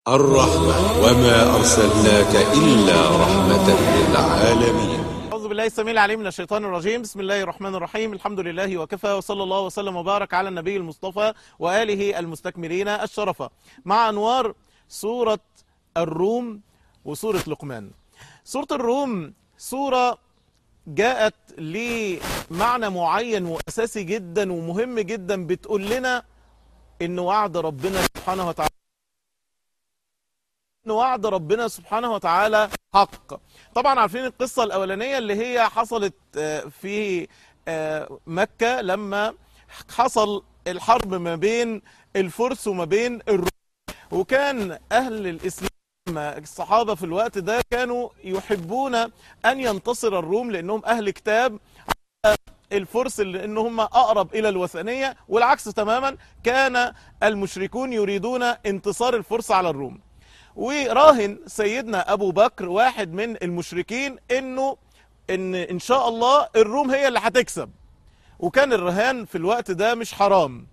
الرحمة وما أرسلناك إلا رحمة للعالمين أعوذ بالله السميع العليم من الشيطان الرجيم بسم الله الرحمن الرحيم الحمد لله وكفى وصلى الله وسلم وبارك على النبي المصطفى وآله المستكملين الشرفة مع أنوار سورة الروم وسورة لقمان سورة الروم سورة جاءت لمعنى معين وأساسي جدا ومهم جدا بتقول لنا إن وعد ربنا سبحانه وتعالى ان وعد ربنا سبحانه وتعالى حق طبعا عارفين القصة الاولانية اللي هي حصلت في مكة لما حصل الحرب ما بين الفرس وما بين الروم وكان اهل الاسلام الصحابة في الوقت ده كانوا يحبون ان ينتصر الروم لانهم اهل كتاب الفرس لان هم اقرب الى الوثنية والعكس تماما كان المشركون يريدون انتصار الفرس على الروم وراهن سيدنا ابو بكر واحد من المشركين انه ان ان شاء الله الروم هي اللي هتكسب وكان الرهان في الوقت ده مش حرام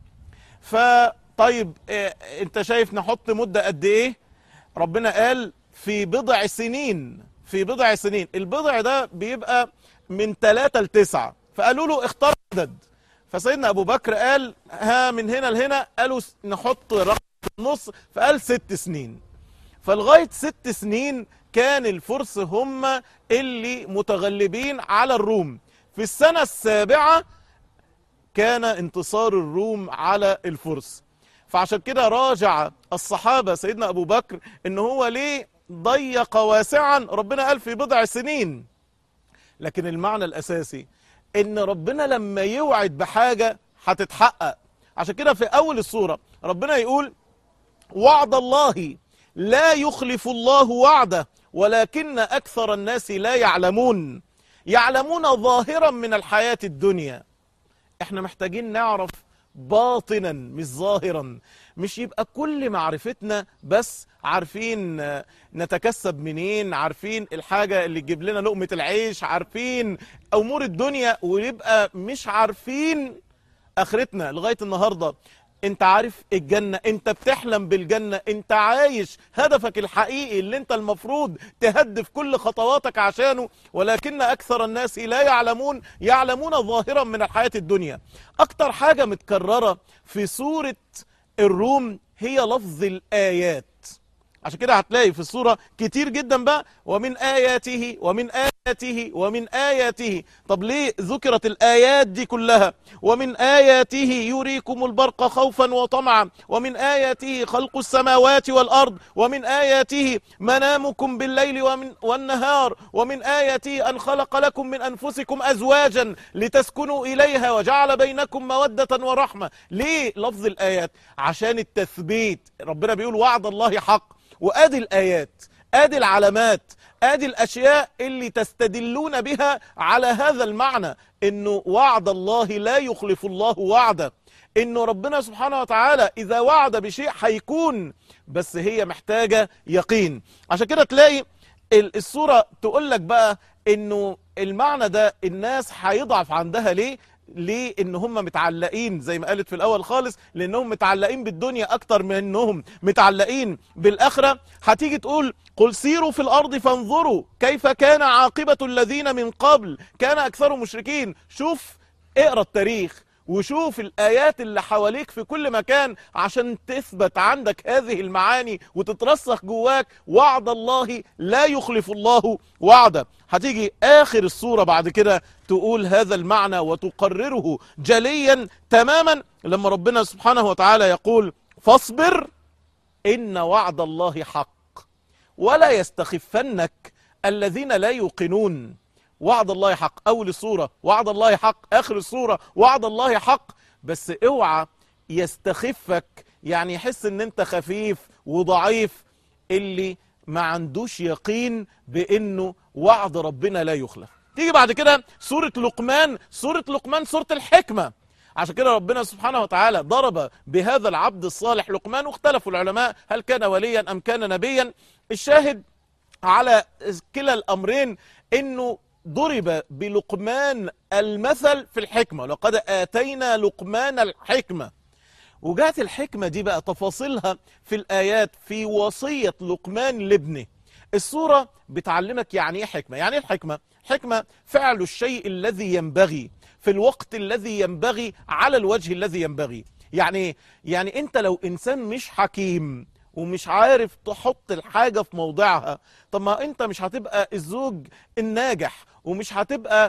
فطيب إيه انت شايف نحط مدة قد ايه ربنا قال في بضع سنين في بضع سنين البضع ده بيبقى من ثلاثة لتسعة فقالوا له اختار عدد فسيدنا ابو بكر قال ها من هنا لهنا قالوا نحط رقم في النص فقال ست سنين فلغاية ست سنين كان الفرس هم اللي متغلبين على الروم في السنة السابعة كان انتصار الروم على الفرس فعشان كده راجع الصحابة سيدنا أبو بكر ان هو ليه ضيق واسعا ربنا قال في بضع سنين لكن المعنى الأساسي ان ربنا لما يوعد بحاجة هتتحقق عشان كده في أول السورة ربنا يقول وعد الله لا يخلف الله وعده ولكن أكثر الناس لا يعلمون يعلمون ظاهرا من الحياة الدنيا احنا محتاجين نعرف باطنا مش ظاهرا مش يبقى كل معرفتنا بس عارفين نتكسب منين عارفين الحاجة اللي تجيب لنا لقمة العيش عارفين أمور الدنيا ويبقى مش عارفين آخرتنا لغاية النهاردة انت عارف الجنة انت بتحلم بالجنة انت عايش هدفك الحقيقي اللي انت المفروض تهدف كل خطواتك عشانه ولكن اكثر الناس لا يعلمون يعلمون ظاهرا من الحياة الدنيا اكتر حاجة متكررة في سورة الروم هي لفظ الايات عشان كده هتلاقي في الصورة كتير جدا بقى ومن آياته ومن آياته ومن آياته طب ليه ذكرت الآيات دي كلها ومن آياته يريكم البرق خوفا وطمعا ومن آياته خلق السماوات والأرض ومن آياته منامكم بالليل ومن والنهار ومن آياته أن خلق لكم من أنفسكم أزواجا لتسكنوا إليها وجعل بينكم مودة ورحمة ليه لفظ الآيات عشان التثبيت ربنا بيقول وعد الله حق وادي الايات ادي العلامات ادي الاشياء اللي تستدلون بها على هذا المعنى انه وعد الله لا يخلف الله وعده انه ربنا سبحانه وتعالى اذا وعد بشيء هيكون بس هي محتاجة يقين عشان كده تلاقي الصورة تقول لك بقى انه المعنى ده الناس هيضعف عندها ليه ليه ان هم متعلقين زي ما قالت في الاول خالص لانهم متعلقين بالدنيا اكتر من انهم متعلقين بالاخره هتيجي تقول قل سيروا في الارض فانظروا كيف كان عاقبه الذين من قبل كان اكثرهم مشركين شوف اقرا التاريخ وشوف الآيات اللي حواليك في كل مكان عشان تثبت عندك هذه المعاني وتترسخ جواك وعد الله لا يخلف الله وعده هتيجي آخر السورة بعد كده تقول هذا المعنى وتقرره جليا تماما لما ربنا سبحانه وتعالى يقول فاصبر إن وعد الله حق ولا يستخفنك الذين لا يوقنون وعد الله حق اول السورة وعد الله حق اخر السورة وعد الله حق بس اوعى يستخفك يعني يحس ان انت خفيف وضعيف اللي ما عندوش يقين بانه وعد ربنا لا يخلف تيجي بعد كده سورة لقمان سورة لقمان سورة الحكمة عشان كده ربنا سبحانه وتعالى ضرب بهذا العبد الصالح لقمان واختلفوا العلماء هل كان وليا ام كان نبيا الشاهد على كلا الامرين انه ضرب بلقمان المثل في الحكمة لقد آتينا لقمان الحكمة وجات الحكمة دي بقى تفاصيلها في الآيات في وصية لقمان لابنه السورة بتعلمك يعني ايه حكمة يعني ايه الحكمة حكمة فعل الشيء الذي ينبغي في الوقت الذي ينبغي على الوجه الذي ينبغي يعني ايه يعني انت لو انسان مش حكيم ومش عارف تحط الحاجة في موضعها طب ما انت مش هتبقى الزوج الناجح ومش هتبقى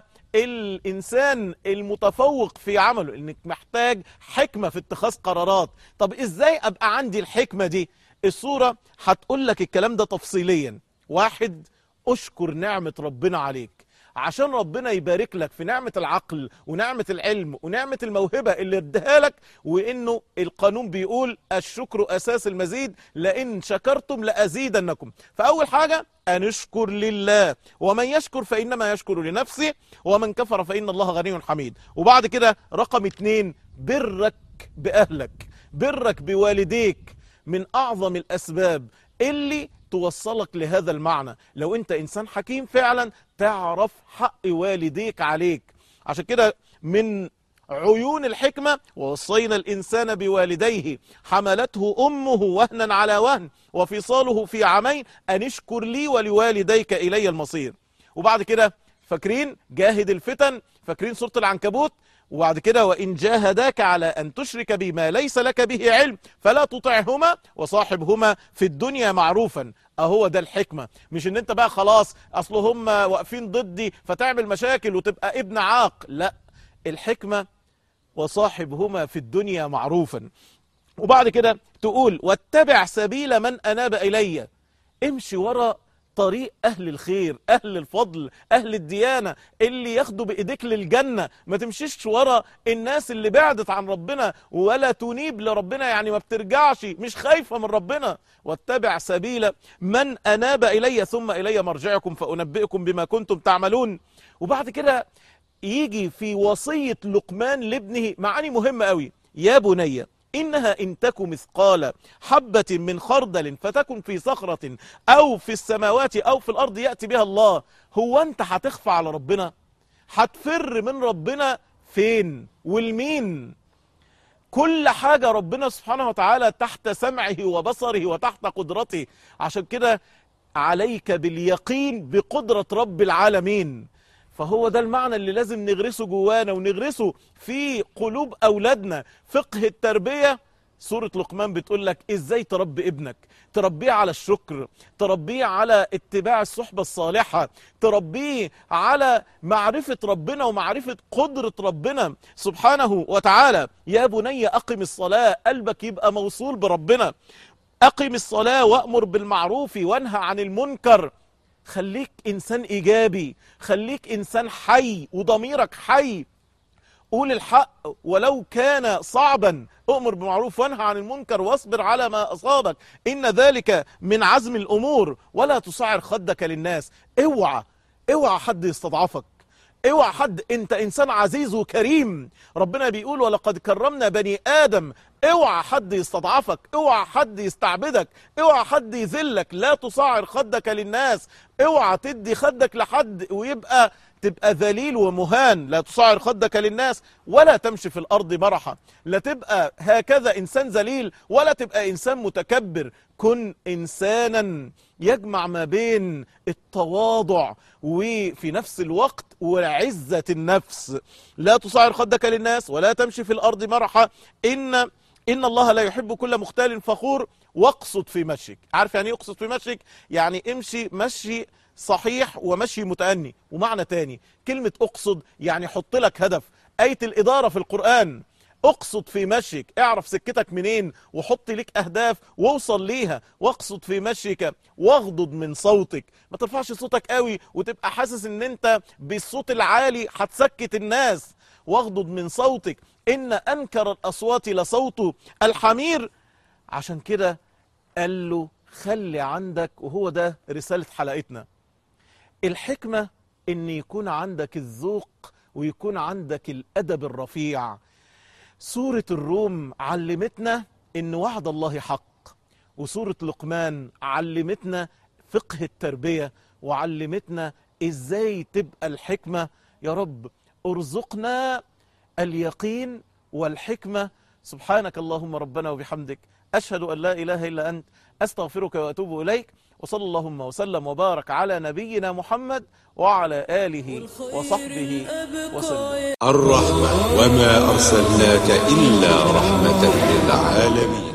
الانسان المتفوق في عمله انك محتاج حكمة في اتخاذ قرارات طب ازاي ابقى عندي الحكمة دي الصورة هتقول لك الكلام ده تفصيليا واحد اشكر نعمة ربنا عليك عشان ربنا يبارك لك في نعمة العقل ونعمة العلم ونعمة الموهبة اللي اداها لك وانه القانون بيقول الشكر اساس المزيد لان شكرتم لازيدنكم فاول حاجة ان اشكر لله ومن يشكر فانما يشكر لنفسه ومن كفر فان الله غني حميد وبعد كده رقم اتنين برك باهلك برك بوالديك من اعظم الاسباب اللي توصلك لهذا المعنى لو انت انسان حكيم فعلا تعرف حق والديك عليك عشان كده من عيون الحكمة ووصينا الإنسان بوالديه حملته أمه وهنا على وهن وفصاله في عامين أن اشكر لي ولوالديك إلي المصير وبعد كده فاكرين جاهد الفتن فاكرين سورة العنكبوت وبعد كده وإن جاهداك على أن تشرك بما ليس لك به علم فلا تطعهما وصاحبهما في الدنيا معروفا اهو ده الحكمة مش ان انت بقى خلاص اصل هم واقفين ضدي فتعمل مشاكل وتبقى ابن عاق لا الحكمة وصاحبهما في الدنيا معروفا وبعد كده تقول واتبع سبيل من اناب الي امشي ورا طريق أهل الخير أهل الفضل أهل الديانة اللي ياخدوا بإيديك للجنة ما تمشيش ورا الناس اللي بعدت عن ربنا ولا تنيب لربنا يعني ما بترجعش مش خايفة من ربنا واتبع سبيل من أناب إلي ثم إلي مرجعكم فأنبئكم بما كنتم تعملون وبعد كده يجي في وصية لقمان لابنه معاني مهمة قوي يا بني إنها إن تك مثقال حبة من خردل فتكن في صخرة أو في السماوات أو في الأرض يأتي بها الله هو أنت هتخفى على ربنا هتفر من ربنا فين والمين كل حاجة ربنا سبحانه وتعالى تحت سمعه وبصره وتحت قدرته عشان كده عليك باليقين بقدرة رب العالمين فهو ده المعنى اللي لازم نغرسه جوانا ونغرسه في قلوب أولادنا فقه التربية سورة لقمان بتقول لك ازاي تربي ابنك تربيه على الشكر تربيه على اتباع الصحبة الصالحة تربيه على معرفة ربنا ومعرفة قدرة ربنا سبحانه وتعالى يا بني أقم الصلاة قلبك يبقى موصول بربنا أقم الصلاة وأمر بالمعروف وانهى عن المنكر خليك إنسان إيجابي خليك إنسان حي وضميرك حي قول الحق ولو كان صعبا أؤمر بالمعروف وانهى عن المنكر واصبر على ما أصابك إن ذلك من عزم الأمور ولا تصعر خدك للناس اوعى اوعى حد يستضعفك اوعى حد انت انسان عزيز وكريم ربنا بيقول ولقد كرمنا بني ادم اوعى حد يستضعفك اوعى حد يستعبدك اوعى حد يذلك لا تصعر خدك للناس اوعى تدي خدك لحد ويبقى تبقى ذليل ومهان لا تصعر خدك للناس ولا تمشي في الأرض مرحا لا تبقى هكذا إنسان ذليل ولا تبقى إنسان متكبر كن إنسانا يجمع ما بين التواضع وفي نفس الوقت وعزة النفس لا تصعر خدك للناس ولا تمشي في الأرض مرحا إن إن الله لا يحب كل مختال فخور واقصد في مشيك عارف يعني ايه اقصد في مشيك يعني امشي مشي صحيح ومشي متأني ومعنى تاني كلمة اقصد يعني حط لك هدف آية الإدارة في القرآن اقصد في مشيك اعرف سكتك منين وحط لك اهداف واوصل ليها واقصد في مشيك واغضض من صوتك ما ترفعش صوتك قوي وتبقى حاسس ان انت بالصوت العالي هتسكت الناس واغضض من صوتك ان انكر الاصوات لصوت الحمير عشان كده قال له خلي عندك وهو ده رسالة حلقتنا الحكمة ان يكون عندك الذوق ويكون عندك الادب الرفيع سورة الروم علمتنا ان وعد الله حق وسورة لقمان علمتنا فقه التربية وعلمتنا ازاي تبقى الحكمة يا رب ارزقنا اليقين والحكمة سبحانك اللهم ربنا وبحمدك أشهد أن لا إله إلا أنت أستغفرك وأتوب إليك وصلى اللهم وسلم وبارك على نبينا محمد وعلى آله وصحبه وسلم الرحمة وما أرسلناك إلا رحمة للعالمين